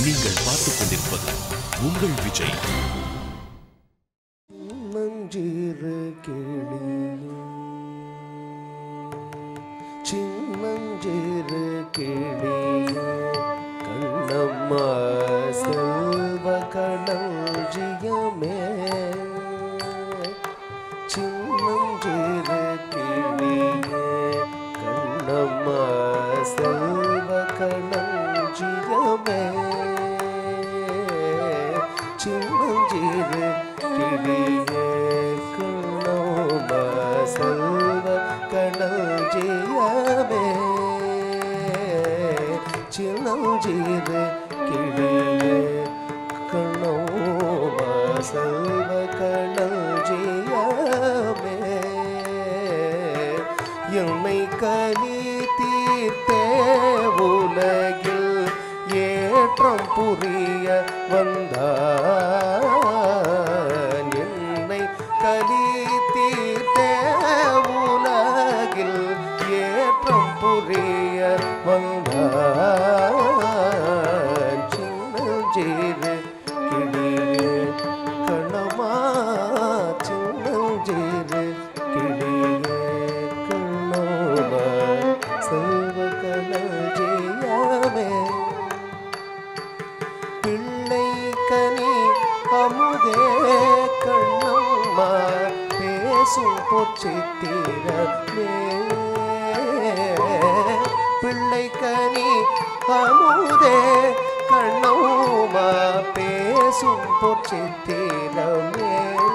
நீங்கள் பார்த்துக் கொண்டிருப்பது உங்கள் விஜய் மஞ்சிறு கிளியே சின்னஞ்சிறு கிளியே கண்ணம்மா செல்வ களஞ்சியமே சின்னஞ்சிறு கிளியே கண்ணம்மா செல்வ களஞ்சியமே சின்னஞ்சிறு கிளியே கண்ணம்மா செல்வ களஞ்சியமே சின்னஞ்சிறு கிளியே கண்ணம்மா செல்வ களஞ்சியமே என்னை கலி தீர்த்தே உலகில் ஏற்றம் புரிய வந்தான் என்னை கலி தீர்த்தே உலகில் ஏற்றம் புரிய வந்தான் சின்னஞ்சீரு கிளியே கண்ணமா சின்னஞ்சீரு கிளியே கண்ணமா செல்வ கணஜியாமே பிள்ளை கனி அமுதே கண்ணம்மா பேசும் பொச்சித்திரமே பிள்ளை கனி அமுதே கண்ணம்மா பேசும் பொச்சித்திரமே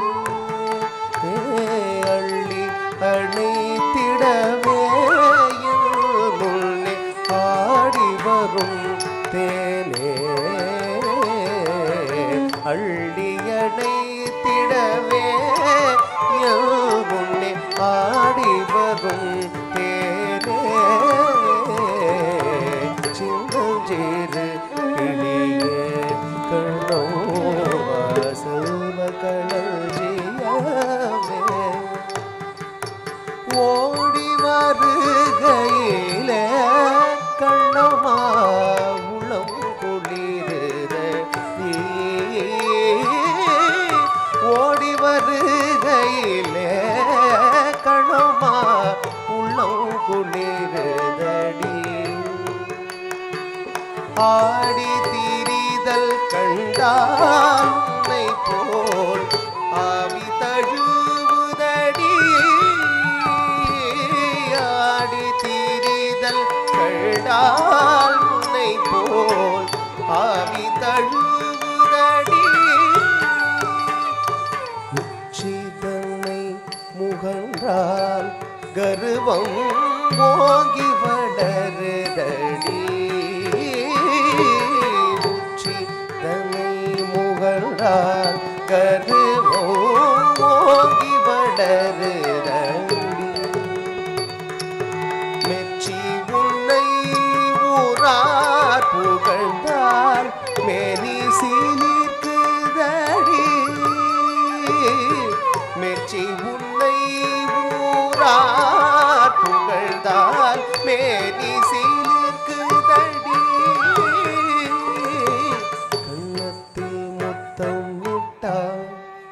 அள்ளி அணைத்திடவே என் முன்னே ஆடி வரும் தேனே அள்ளி அணைத்திடவே என் முன்னே ஆடி வரும் தேனே சின்னஞ்சீரு கிளியே கண்ணோ செல்வ களஞ்சியமே ஓடி வருகையிலே கண்ணம்மா உளம் குளிருத நீ ஓடி வருகையிலே கண்ணம்மா உள்ளம் குளிருதடி ஆடி திரிதல் கண்டால் உன்னை போல் ஆவி தழுவுதடி ஆடி திரிதல் கண்டால் உன்னை போல் ஆவி தழுவுதடி உச்சிதனை முகன்றால் கருவம் ஓங்கி வளருதடி உச்சிதனை முகன்றால் கருவம் ஓங்கி வளருதடி மெச்சி உன்னை ஊரார் புகழ்ந்தால் மேனி சிலிர்க்குதடி மெச்சி உன்னை ஊரார் புகழ்ந்தால் மேனி சிலிர்க்குதடி கண்ணத்தில் முத்தம் விட்டால்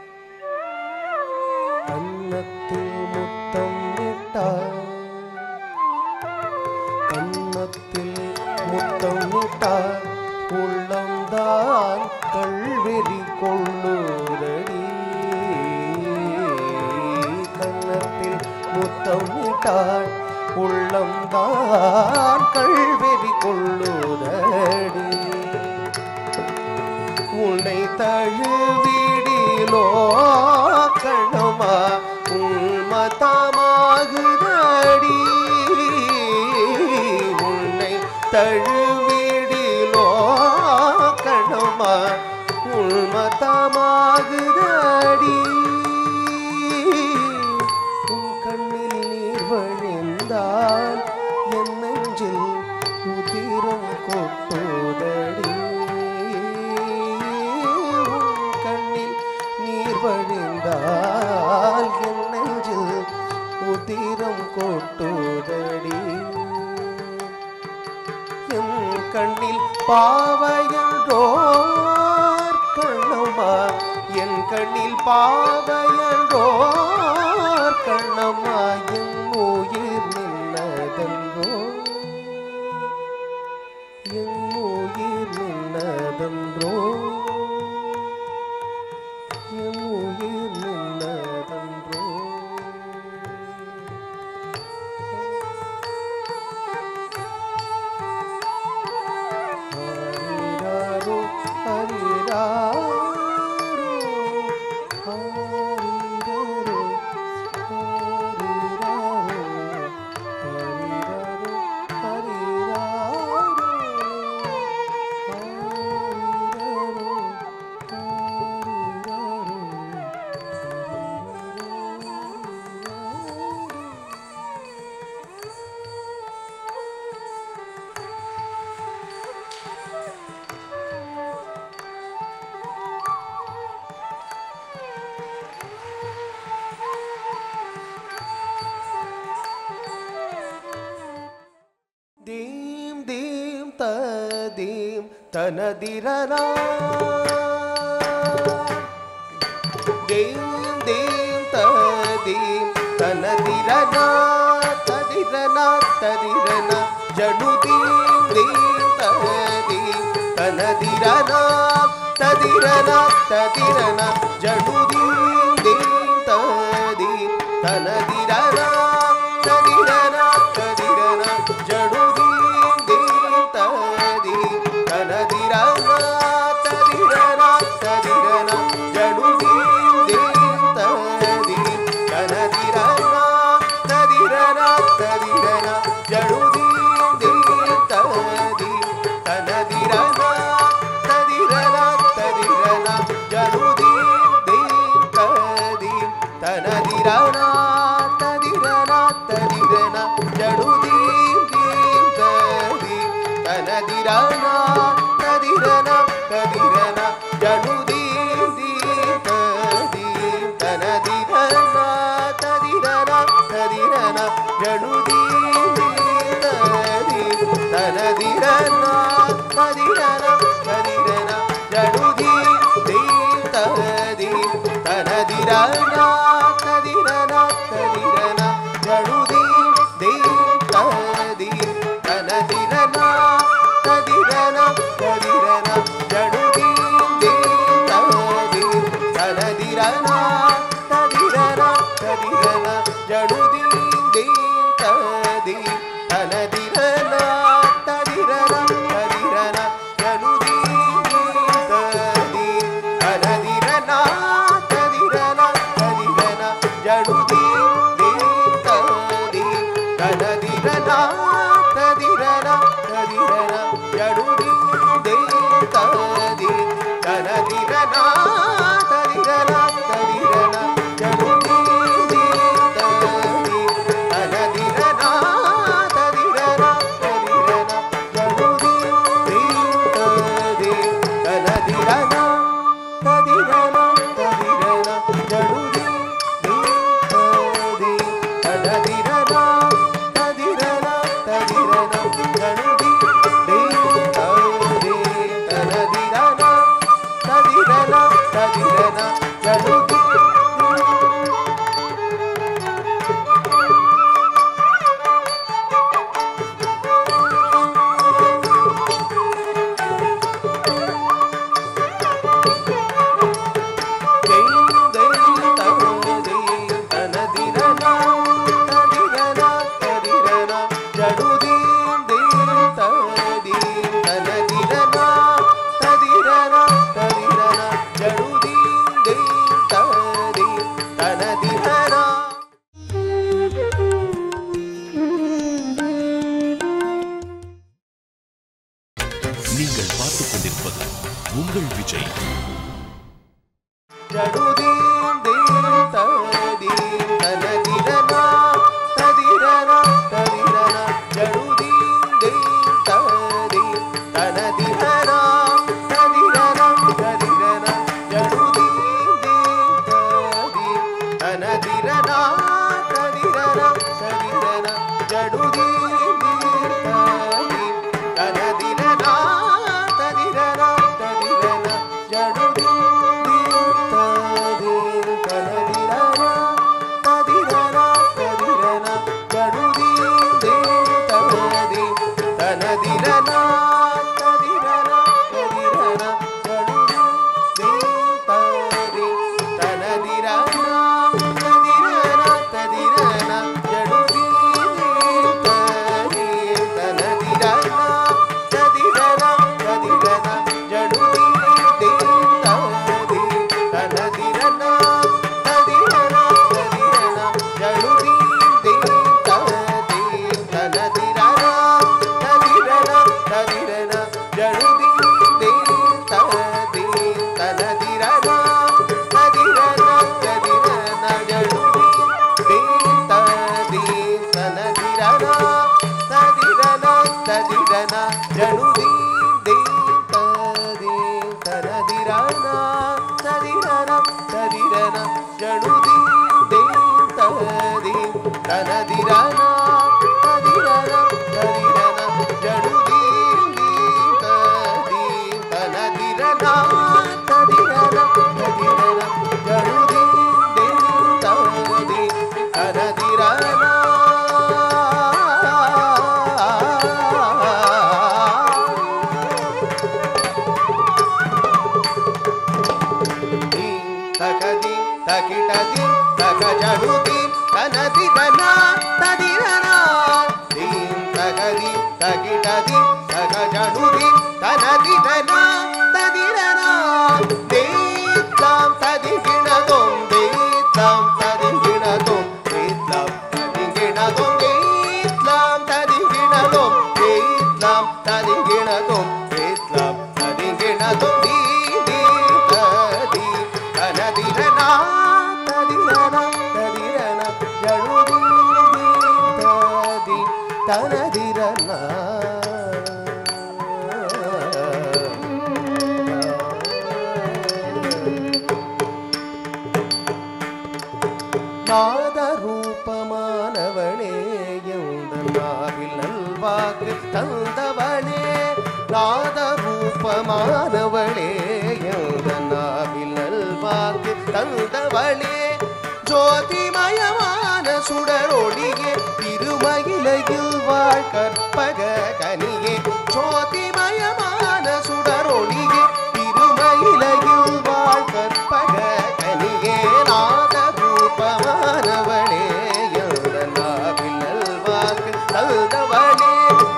கண்ணத்தில் முத்தம் விட்டால் கண்ணத்தில் முத்தம் விட்டால் உள்ளம்தான் கல்வெறி கொள்ளுதடி கண்ணத்தில் முத்தம் விட்டால் உள்ளம்தான் கல்வெறி கொள்ளுதடி உன்னை தழுவிடிலோ கண்ணமா உள்மதமாகுதடி உன்னை தழுவிடிலோ கண்ணமா உள்மதமாகுதடி உன் கண்ணில் நீர் வழிந்தால் என் நெஞ்சில் உதிரம் கொட்டுதடி உன் கண்ணில் நீர் வழி பாவையன்றோர் கண்ணம்மா என் கண்ணில் பாவையன்றோர் கண்ணம்மா என் உயிர் நின்னதன்றோ என் உயிர் நின்னதன்றோ என் உயிர் நின்னதன்றோ ஹரிராரோ ஹரிராரோ ஹரிராரோ ஹரிராரோ ஹரிராரோ தீம் தீம் ததீம் தனதிரனா தீம் தீம் ததீம் தனதிரனா ததிரனா ததிரனா ஜடு தீம் தீம் ததீம் தனதிரனா ததிரனா ததிரனா ஜடு தீம் தீம் ததீம் தனதிரனா ததிரனா ததிரனா ஜடு தீம் தீம் ததீம் தனதிரனா ததிரனா ததிரனா ஜடு தீம் தீம் ததீம் தனதிரனா ததிரனா ததிரனா ஜடு தீம் தீம் ததீம் தனதிரனா ததிரனா ததிரனா ஜடு தீம் தீம் ததீம் தனதிரனா ததிரனா ததிரனா ஜடு தீம் தீம் ததீம் தனதிரனா ததிரனா ததிரனா ஜடு தீம் தீம் ததீம் தனதிரனா ததிரனா ததிரனா ஜடு தீம் தீம் ததீம் தனதிரனா ததிரனா ததிரனா ஜடு தீம் தீம் ததீம் தனதிரனா ததிரனா ததிரனா ஜடு தீம் தீம் ததீம் தனதிரனா ததிரனா ததிரனா ஜடு தீம் தீம் ததீம் தனதிரனா ததிரனா ததிரனா ஜடு தீம் தீம் ததீம் தனதிரனா ததிரனா ததிரனா ஜடு தீம் தீம் ததீம் தனதிரனா ததிரனா ததிரனா ஜடு தீம் தீம் ததீம் தனதிரனா ததிரனா ததிரனா ஜடு தீம் தீம் ததீம் தனதிரனா ததிரனா ததிரனா ஜடு தீம் தீம் ததீம் தனதிரனா ததிரனா ததிரனா ஜடு தீம் தீம் ததீம் தனதிரனா ததிரனா ததிரனா ஜடு தீம் தீம் ததீம் தனதிரனா ததிரனா ததிரனா ஜடு தீம் தீம் ததீம் தனதிரனா ததிரனா ததிரனா ஜடு தீம் நீங்கள் பார்த்துக் கொண்டிருப்பது உங்கள் விஜய் ஜடுதீம் தீம் ததீம் தனதிரனா ததிரனா ததிரனா ஜடுதீம் தீம் ததீம் தனதிரனா ததிரனா ததிரனா ஜடுதீம் தீம் ததீம் தனதிரனா ததிரனா ததிரனா ஜடுதீம் தீம் ததீம் தனதிரனா ததிரனா ஜடுதி ததி தனதிரனா ததிரனா ததிரனா ஜடுதி ததி தனதிரனா ததிரனா ததிரனா ஜடுதி ததி தனதிரனா తగది తగిటది తగజడుది తనది తన తదిరనా దీం తగది తగిటది తగజడుది తనది తన తదిరనా దీత్తాం తదిగిణదొం దీత్తాం తదిగిణదొం దీత్తాం తదిగిణదొం దీత్తాం తదిగిణదొం దీత్తాం తదిగిణదొం దీత్తాం తదిగిణదొం దీ దీ తది తనదిరనా తదిరనా తదిరనా జడుది తది తనదిరనా நாத ரூபமானவனே நாவில் நல்வாக்கு தந்தவனே நாத ரூபமானவளே நாவில் நல்வாக்கு தந்தவளே ஜோதிமயமான சுடரொளியே திருமயிலையில் வாழ் கற்பக கனியே ஜோதிமயமான சுடரொளியே திருமயிலையில் வாழ் கற்பக கனியே நாத ரூபமானவளே நாவில் நல்வாக்கு தந்தவளே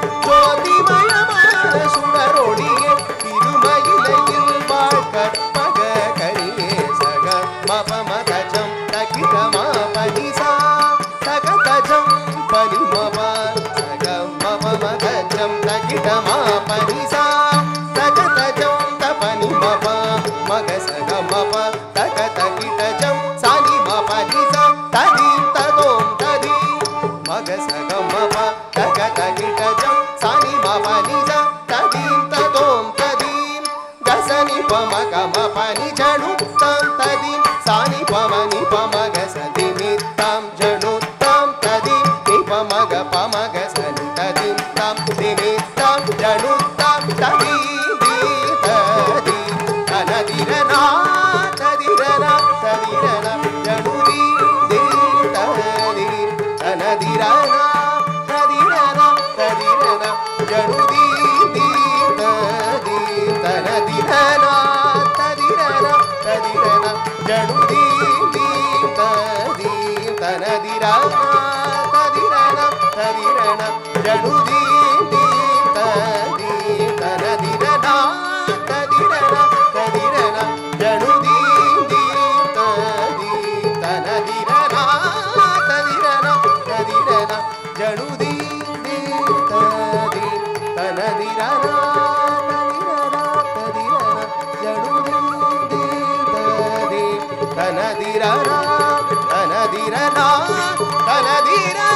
ஜோதிமயமான சுடரொளியே திருமயிலையில் வாழ் கற்பக கனியே சக மபமதஜம் தகிதமா பனிசா சகதஜம் பனிமபா சக மபமதஜம் தகிதமா பனிசா சகதஜம் தபனிமபா மக சக மப தக தகிதஜம் சானி மபனிசா ததி ததோம் ததி மக சக மப தக தகிதஜம் சானி மபனிசா ததி ததோம் ததி గసని పమ గమ పని జణుత్తం తది సాని పమని పమగ సది మిత్తం జణుత్తం తది ని పమగ పమగ సని తది తం నిమిత్తం జణుత్తం తది ది తది తనదిరనా తదిరనా తదిరనా జణుది ది తది తనదిరనా తదిరనా తదిరనా జణుది ది తది తనదిరనా తదిరనా తదిరనా జణుది ది తది తనదిరనా తదిరనా తదిరనా జణుది ది తది తనదిరనా తదిరనా తదిరనా జణుది ది తది తనదిరనా తదిరనా తదిరనా జణుది ది తది తనదిరనా తనదిరనా తనదిరనా తనదిరనా తనదిరనా